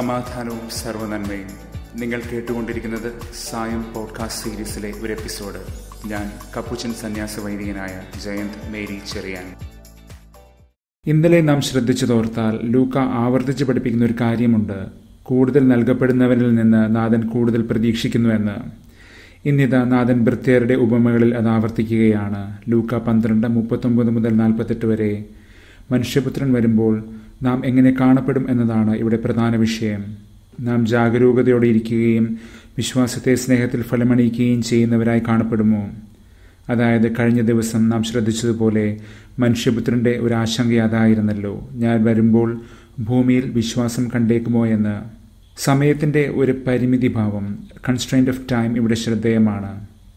സമാധാനവും സർവനന്മയും നിങ്ങൾ കേട്ടുകൊണ്ടിരിക്കുന്നത് സായം പോഡ്കാസ്റ്റ് സീരീസിലെ ഒരു എപ്പിസോഡ് ഞാൻ കപ്പുച്ചൻ സന്യാസ വൈദികനായ ജയന്ത് മേരി ചെറിയാൻ ഇന്നലെ നാം ശ്രദ്ധിച്ചതോർത്താൽ ലൂക്ക ആവർത്തിച്ച് പഠിപ്പിക്കുന്ന ഒരു കാര്യമുണ്ട് കൂടുതൽ നൽകപ്പെടുന്നവരിൽ നിന്ന് നാഥൻ കൂടുതൽ പ്രതീക്ഷിക്കുന്നുവെന്ന് ഇന്നിതാ നാഥൻ ഭൃത്യരുടെ ഉപമകളിൽ അത് ആവർത്തിക്കുകയാണ് ലൂക്ക പന്ത്രണ്ട് മുപ്പത്തൊമ്പത് മുതൽ നാൽപ്പത്തെട്ട് വരെ മനുഷ്യപുത്രൻ വരുമ്പോൾ നാം എങ്ങനെ കാണപ്പെടും എന്നതാണ് ഇവിടെ പ്രധാന വിഷയം നാം ജാഗരൂകതയോടെ ഇരിക്കുകയും വിശ്വാസത്തെ സ്നേഹത്തിൽ ഫലമണിയിക്കുകയും ചെയ്യുന്നവരായി കാണപ്പെടുമോ അതായത് കഴിഞ്ഞ ദിവസം നാം ശ്രദ്ധിച്ചതുപോലെ മനുഷ്യപുത്രന്റെ ഒരു ആശങ്ക അതായിരുന്നല്ലോ ഞാൻ വരുമ്പോൾ ഭൂമിയിൽ വിശ്വാസം കണ്ടേക്കുമോ എന്ന് സമയത്തിന്റെ ഒരു പരിമിതി ഭാവം കൺസ്ട്രെയിൻറ്റ് ഓഫ് ടൈം ഇവിടെ ശ്രദ്ധേയമാണ്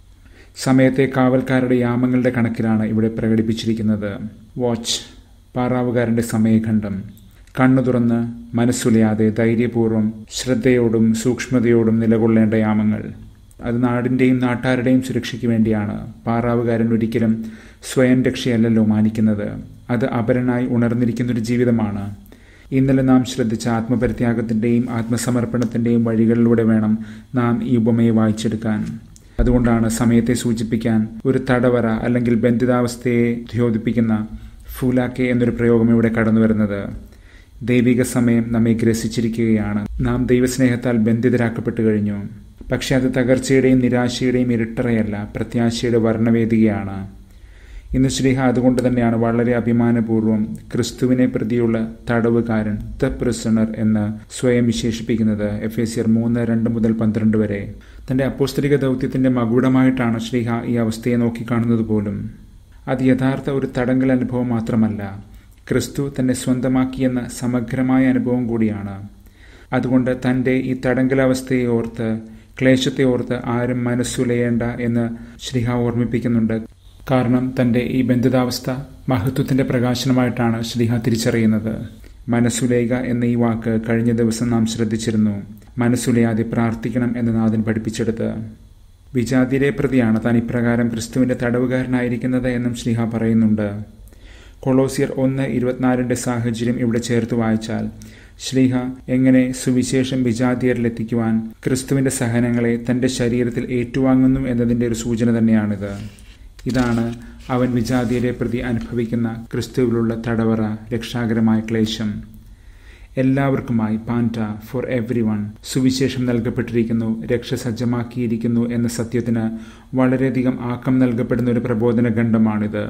സമയത്തെ കാവൽക്കാരുടെ യാമങ്ങളുടെ കണക്കിലാണ് ഇവിടെ പ്രകടിപ്പിച്ചിരിക്കുന്നത് വാച്ച് പാറാവുകാരന്റെ സമയഖണ്ഡം കണ്ണു തുറന്ന് മനസ്സുലയാതെ ധൈര്യപൂർവ്വം ശ്രദ്ധയോടും സൂക്ഷ്മതയോടും നിലകൊള്ളേണ്ട യാമങ്ങൾ അത് നാടിൻ്റെയും നാട്ടാരുടെയും സുരക്ഷയ്ക്ക് വേണ്ടിയാണ് പാറാവുകാരൻ ഒരിക്കലും സ്വയം രക്ഷയല്ലല്ലോ മാനിക്കുന്നത് അത് അപരനായി ഉണർന്നിരിക്കുന്നൊരു ജീവിതമാണ് ഇന്നലെ നാം ശ്രദ്ധിച്ച ആത്മപരിത്യാഗത്തിൻ്റെയും ആത്മസമർപ്പണത്തിൻ്റെയും വഴികളിലൂടെ വേണം നാം ഈ ഉപമയെ വായിച്ചെടുക്കാൻ അതുകൊണ്ടാണ് സമയത്തെ സൂചിപ്പിക്കാൻ ഒരു തടവറ അല്ലെങ്കിൽ ബന്ധിതാവസ്ഥയെ ദ്യോതിപ്പിക്കുന്ന ഫൂലാക്കെ എന്നൊരു പ്രയോഗം ഇവിടെ കടന്നു വരുന്നത് ദൈവിക സമയം നമ്മെ ഗ്രസിച്ചിരിക്കുകയാണ് നാം ദൈവസ്നേഹത്താൽ ബന്ധിതരാക്കപ്പെട്ടു കഴിഞ്ഞു പക്ഷെ അത് തകർച്ചയുടെയും നിരാശയുടെയും ഇരുട്ടറയല്ല പ്രത്യാശയുടെ വർണ്ണവേദികയാണ് ഇന്ന് ശ്രീഹ അതുകൊണ്ട് തന്നെയാണ് വളരെ അഭിമാനപൂർവ്വം ക്രിസ്തുവിനെ പ്രതിയുള്ള തടവുകാരൻ ദ പ്രിസണർ എന്ന് സ്വയം വിശേഷിപ്പിക്കുന്നത് എഫ് എ സിയർ മൂന്ന് രണ്ട് മുതൽ പന്ത്രണ്ട് വരെ തന്റെ അപ്പോസ്തലിക ദൗത്യത്തിന്റെ മകുടമായിട്ടാണ് ശ്രീഹ ഈ അവസ്ഥയെ നോക്കിക്കാണുന്നത് പോലും അത് യഥാർത്ഥ ഒരു തടങ്കൽ അനുഭവം മാത്രമല്ല ക്രിസ്തു തന്നെ സ്വന്തമാക്കിയെന്ന സമഗ്രമായ അനുഭവം കൂടിയാണ് അതുകൊണ്ട് തൻ്റെ ഈ തടങ്കലാവസ്ഥയെ ഓർത്ത് ക്ലേശത്തെ ഓർത്ത് ആരും മനസ്സുലയേണ്ട എന്ന് ശ്രീഹ ഓർമ്മിപ്പിക്കുന്നുണ്ട് കാരണം തൻ്റെ ഈ ബന്ധിതാവസ്ഥ മഹത്വത്തിന്റെ പ്രകാശനമായിട്ടാണ് ശ്രീഹ തിരിച്ചറിയുന്നത് മനസ്സുലയുക എന്ന ഈ വാക്ക് കഴിഞ്ഞ ദിവസം നാം ശ്രദ്ധിച്ചിരുന്നു മനസ്സുലയാതെ പ്രാർത്ഥിക്കണം എന്ന് നാഥൻ പഠിപ്പിച്ചെടുത്ത് വിജാതിരെ പ്രതിയാണ് താൻ ഇപ്രകാരം ക്രിസ്തുവിന്റെ തടവുകാരനായിരിക്കുന്നത് എന്നും ശ്രീഹ പറയുന്നുണ്ട് കൊളോസിയർ ഒന്ന് ഇരുപത്തിനാലിന്റെ സാഹചര്യം ഇവിടെ ചേർത്ത് വായിച്ചാൽ ശ്രീഹ എങ്ങനെ സുവിശേഷം വിജാതിയരിലെത്തിക്കുവാൻ ക്രിസ്തുവിന്റെ സഹനങ്ങളെ തന്റെ ശരീരത്തിൽ ഏറ്റുവാങ്ങുന്നു എന്നതിന്റെ ഒരു സൂചന തന്നെയാണിത് ഇതാണ് അവൻ വിജാതിയരെ പ്രതി അനുഭവിക്കുന്ന ക്രിസ്തുവിലുള്ള തടവറ രക്ഷാകരമായ ക്ലേശം എല്ലാവർക്കുമായി പാൻറ്റ ഫോർ എവ്രി വൺ സുവിശേഷം നൽകപ്പെട്ടിരിക്കുന്നു രക്ഷ സജ്ജമാക്കിയിരിക്കുന്നു എന്ന സത്യത്തിന് വളരെയധികം ആക്കം നൽകപ്പെടുന്ന ഒരു പ്രബോധന ഖണ്ഡമാണിത്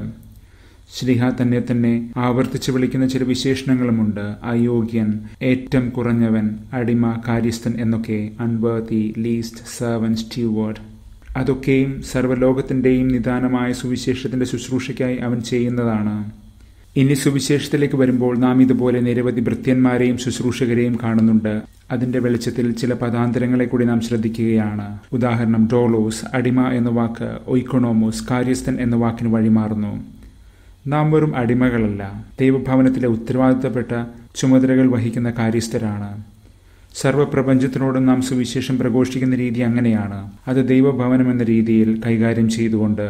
ശ്രീഹ തന്നെ തന്നെ ആവർത്തിച്ച് വിളിക്കുന്ന ചില വിശേഷണങ്ങളുമുണ്ട് അയോഗ്യൻ ഏറ്റവും കുറഞ്ഞവൻ അടിമ കാര്യസ്ഥൻ എന്നൊക്കെ അൺവേർത്തി ലീസ്റ്റ് സെർവൻ സ്റ്റ്യൂവേർഡ് അതൊക്കെയും സർവ്വലോകത്തിന്റെയും നിദാനമായ സുവിശേഷത്തിന്റെ ശുശ്രൂഷയ്ക്കായി അവൻ ചെയ്യുന്നതാണ് ഇനി സുവിശേഷത്തിലേക്ക് വരുമ്പോൾ നാം ഇതുപോലെ നിരവധി ഭൃത്യന്മാരെയും ശുശ്രൂഷകരെയും കാണുന്നുണ്ട് അതിന്റെ വെളിച്ചത്തിൽ ചില പദാന്തരങ്ങളെ കൂടി നാം ശ്രദ്ധിക്കുകയാണ് ഉദാഹരണം ഡോളോസ് അടിമ എന്ന വാക്ക് ഒയ്ക്കൊണോമോസ് കാര്യസ്ഥൻ എന്ന വാക്കിന് വഴിമാറുന്നു നാം വെറും അടിമകളല്ല ദൈവഭവനത്തിലെ ഉത്തരവാദിത്തപ്പെട്ട ചുമതലകൾ വഹിക്കുന്ന കാര്യസ്ഥരാണ് സർവ്വപ്രപഞ്ചത്തിനോടും നാം സുവിശേഷം പ്രഘോഷിക്കുന്ന രീതി അങ്ങനെയാണ് അത് ദൈവഭവനം എന്ന രീതിയിൽ കൈകാര്യം ചെയ്തുകൊണ്ട്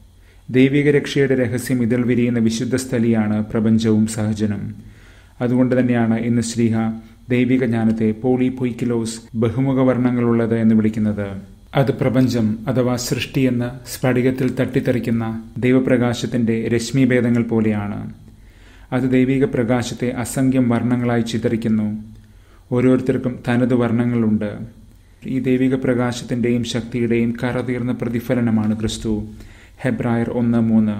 ദൈവിക രക്ഷയുടെ രഹസ്യം ഇതിൽ വിരിയുന്ന വിശുദ്ധ സ്ഥലിയാണ് പ്രപഞ്ചവും സഹജനും അതുകൊണ്ട് തന്നെയാണ് ഇന്ന് ശ്രീഹ ദൈവിക ജ്ഞാനത്തെ പോളി പൊയ്ക്കിലോസ് ബഹുമുഖ വർണ്ണങ്ങളുള്ളത് എന്ന് വിളിക്കുന്നത് അത് പ്രപഞ്ചം അഥവാ സൃഷ്ടി എന്ന സ്ഫടികത്തിൽ തട്ടിത്തെറിക്കുന്ന ദൈവപ്രകാശത്തിന്റെ രശ്മിഭേദങ്ങൾ പോലെയാണ് അത് ദൈവിക പ്രകാശത്തെ അസംഖ്യം വർണ്ണങ്ങളായി ചിതറിക്കുന്നു ഓരോരുത്തർക്കും തനത് വർണ്ണങ്ങളുണ്ട് ഈ ദൈവിക പ്രകാശത്തിന്റെയും ശക്തിയുടെയും കറതീർന്ന പ്രതിഫലനമാണ് ക്രിസ്തു ഹെബ്രായർ ഒന്ന് മൂന്ന്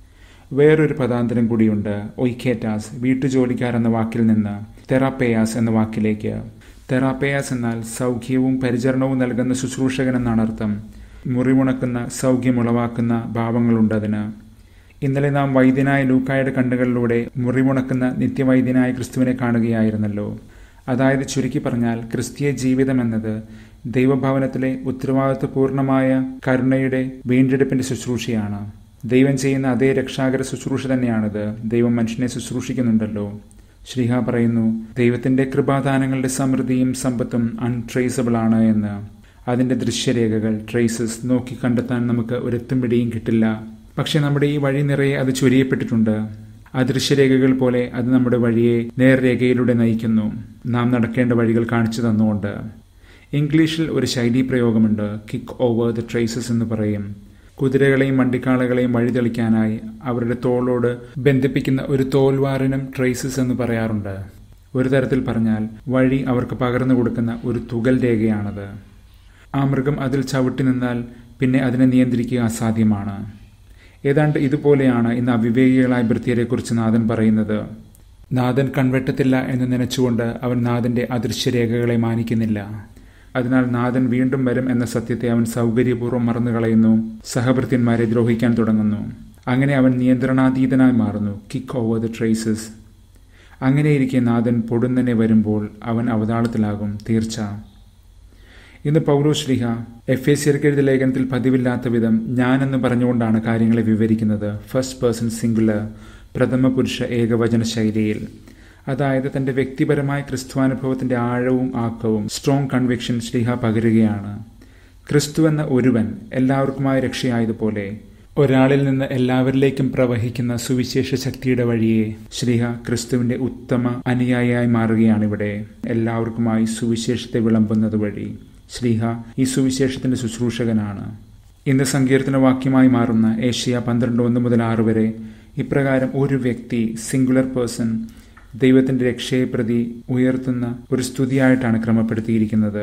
വേറൊരു പദാന്തരം കൂടിയുണ്ട് ഒയ്ക്കേറ്റാസ് വീട്ടുജോലിക്കാർ എന്ന വാക്കിൽ നിന്ന് തെറാപ്പേയാസ് എന്ന വാക്കിലേക്ക് തെറാപ്പയാസ് എന്നാൽ സൗഖ്യവും പരിചരണവും നൽകുന്ന ശുശ്രൂഷകൻ എന്നാണ് അർത്ഥം മുറിവുണക്കുന്ന സൗഖ്യമുളവാക്കുന്ന ഭാവങ്ങളുണ്ട് അതിന് ഇന്നലെ നാം വൈദ്യനായ ലൂക്കായുടെ കണ്ണുകളിലൂടെ മുറിവുണക്കുന്ന നിത്യവൈദ്യനായ ക്രിസ്തുവിനെ കാണുകയായിരുന്നല്ലോ അതായത് ചുരുക്കി പറഞ്ഞാൽ ക്രിസ്തീയ ജീവിതം എന്നത് ദൈവഭവനത്തിലെ ഉത്തരവാദിത്വപൂർണമായ കരുണയുടെ വീണ്ടെടുപ്പിന്റെ ശുശ്രൂഷയാണ് ദൈവം ചെയ്യുന്ന അതേ രക്ഷാകര ശുശ്രൂഷ തന്നെയാണിത് ദൈവം മനുഷ്യനെ ശുശ്രൂഷിക്കുന്നുണ്ടല്ലോ ശ്രീഹ പറയുന്നു ദൈവത്തിന്റെ കൃപാദാനങ്ങളുടെ സമൃദ്ധിയും സമ്പത്തും അൺട്രേസബിൾ ആണ് എന്ന് അതിന്റെ ദൃശ്യരേഖകൾ ട്രേസസ് നോക്കി കണ്ടെത്താൻ നമുക്ക് ഒരെത്തും പിടിയും കിട്ടില്ല പക്ഷെ നമ്മുടെ ഈ വഴി നിറയെ അത് ചൊരിയപ്പെട്ടിട്ടുണ്ട് അദൃശ്യരേഖകൾ പോലെ അത് നമ്മുടെ വഴിയെ നേർരേഖയിലൂടെ നയിക്കുന്നു നാം നടക്കേണ്ട വഴികൾ കാണിച്ചു തന്നുകൊണ്ട് ഇംഗ്ലീഷിൽ ഒരു ശൈലീ പ്രയോഗമുണ്ട് കിക്ക് ഓവർ ദ ട്രേസസ് എന്ന് പറയും കുതിരകളെയും വണ്ടിക്കാളകളെയും വഴിതെളിക്കാനായി അവരുടെ തോളോട് ബന്ധിപ്പിക്കുന്ന ഒരു തോൽവാറിനും ട്രേസസ് എന്ന് പറയാറുണ്ട് ഒരു തരത്തിൽ പറഞ്ഞാൽ വഴി അവർക്ക് പകർന്നു കൊടുക്കുന്ന ഒരു തുകൽ രേഖയാണത് ആ മൃഗം അതിൽ ചവിട്ടി നിന്നാൽ പിന്നെ അതിനെ നിയന്ത്രിക്കുക അസാധ്യമാണ് ഏതാണ്ട് ഇതുപോലെയാണ് ഇന്ന് അവിവേകികളായ ഭൃത്യരെക്കുറിച്ച് നാഥൻ പറയുന്നത് നാഥൻ കൺവെട്ടത്തില്ല എന്ന് നനച്ചുകൊണ്ട് അവൻ നാഥന്റെ അദൃശ്യരേഖകളെ മാനിക്കുന്നില്ല അതിനാൽ നാഥൻ വീണ്ടും വരും എന്ന സത്യത്തെ അവൻ സൗകര്യപൂർവ്വം മറന്നുകളയുന്നു സഹഭൃത്യന്മാരെ ദ്രോഹിക്കാൻ തുടങ്ങുന്നു അങ്ങനെ അവൻ നിയന്ത്രണാതീതനായി മാറുന്നു കിക്ക് ഓവർ ദ ട്രേസസ് അങ്ങനെയിരിക്കെ നാഥൻ പൊടുന്നനെ വരുമ്പോൾ അവൻ അവതാളത്തിലാകും തീർച്ച ഇന്ന് പൗരോശ്ലിഹ എഫ് എ സിയർക്കെഴുതിയ ലേഖനത്തിൽ പതിവില്ലാത്ത വിധം ഞാനെന്ന് പറഞ്ഞുകൊണ്ടാണ് കാര്യങ്ങളെ വിവരിക്കുന്നത് ഫസ്റ്റ് പേഴ്സൺ സിംഗുലർ പ്രഥമ പുരുഷ ഏകവചന ശൈലിയിൽ അതായത് തന്റെ വ്യക്തിപരമായ ക്രിസ്തുവാനുഭവത്തിന്റെ ആഴവും ആക്കവും സ്ട്രോങ് കൺവിക്ഷൻ ശ്രീഹ പകരുകയാണ് ക്രിസ്തു എന്ന ഒരുവൻ എല്ലാവർക്കുമായി രക്ഷയായതുപോലെ ഒരാളിൽ നിന്ന് എല്ലാവരിലേക്കും പ്രവഹിക്കുന്ന സുവിശേഷ ശക്തിയുടെ വഴിയെ ശ്രീഹ ക്രിസ്തുവിന്റെ ഉത്തമ അനുയായിയായി മാറുകയാണിവിടെ എല്ലാവർക്കുമായി സുവിശേഷത്തെ വിളമ്പുന്നത് വഴി ശ്രീഹ ഈ സുവിശേഷത്തിന്റെ ശുശ്രൂഷകനാണ് ഇന്ന് സങ്കീർത്തന വാക്യമായി മാറുന്ന ഏഷ്യ പന്ത്രണ്ട് ഒന്ന് മുതൽ ആറ് വരെ ഇപ്രകാരം ഒരു വ്യക്തി സിംഗുലർ പേഴ്സൺ ദൈവത്തിന്റെ രക്ഷയെ പ്രതി ഉയർത്തുന്ന ഒരു സ്തുതിയായിട്ടാണ് ക്രമപ്പെടുത്തിയിരിക്കുന്നത്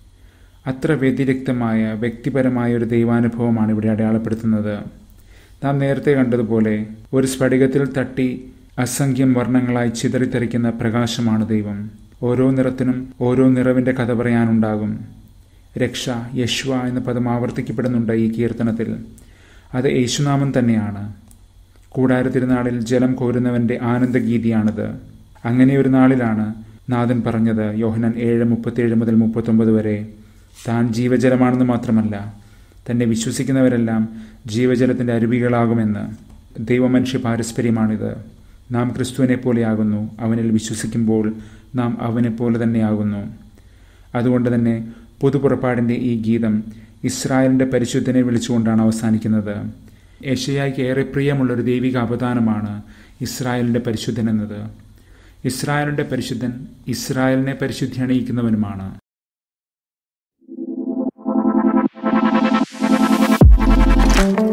അത്ര വ്യതിരിക്തമായ വ്യക്തിപരമായ ഒരു ദൈവാനുഭവമാണ് ഇവിടെ അടയാളപ്പെടുത്തുന്നത് നാം നേരത്തെ കണ്ടതുപോലെ ഒരു സ്ഫടികത്തിൽ തട്ടി അസംഖ്യം വർണ്ണങ്ങളായി ചിതറിത്തെറിക്കുന്ന പ്രകാശമാണ് ദൈവം ഓരോ നിറത്തിനും ഓരോ നിറവിന്റെ കഥ പറയാനുണ്ടാകും രക്ഷ യശ്വ എന്ന പദം ആവർത്തിക്കപ്പെടുന്നുണ്ട് ഈ കീർത്തനത്തിൽ അത് യേശുനാമം തന്നെയാണ് കൂടാര തിരുനാളിൽ ജലം കോരുന്നവന്റെ ആനന്ദഗീതിയാണിത് അങ്ങനെ ഒരു നാളിലാണ് നാഥൻ പറഞ്ഞത് യോഹനൻ ഏഴ് മുപ്പത്തിയേഴ് മുതൽ മുപ്പത്തൊമ്പത് വരെ താൻ ജീവജലമാണെന്ന് മാത്രമല്ല തന്നെ വിശ്വസിക്കുന്നവരെല്ലാം ജീവജലത്തിന്റെ അരുവികളാകുമെന്ന് ദൈവമനുഷ്യ പാരസ്പര്യമാണിത് നാം ക്രിസ്തുവിനെ പോലെയാകുന്നു അവനിൽ വിശ്വസിക്കുമ്പോൾ നാം അവനെപ്പോലെ തന്നെയാകുന്നു അതുകൊണ്ട് തന്നെ പുതുപുറപ്പാടിന്റെ ഈ ഗീതം ഇസ്രായേലിന്റെ പരിശുദ്ധനെ വിളിച്ചുകൊണ്ടാണ് അവസാനിക്കുന്നത് ഏഷ്യയ്ക്ക് ഏറെ പ്രിയമുള്ളൊരു ദൈവിക അവദാനമാണ് ഇസ്രായേലിന്റെ പരിശുദ്ധൻ എന്നത് ഇസ്രായേലിന്റെ പരിശുദ്ധൻ ഇസ്രായേലിനെ പരിശുദ്ധി അണിയിക്കുന്നവനുമാണ് thank you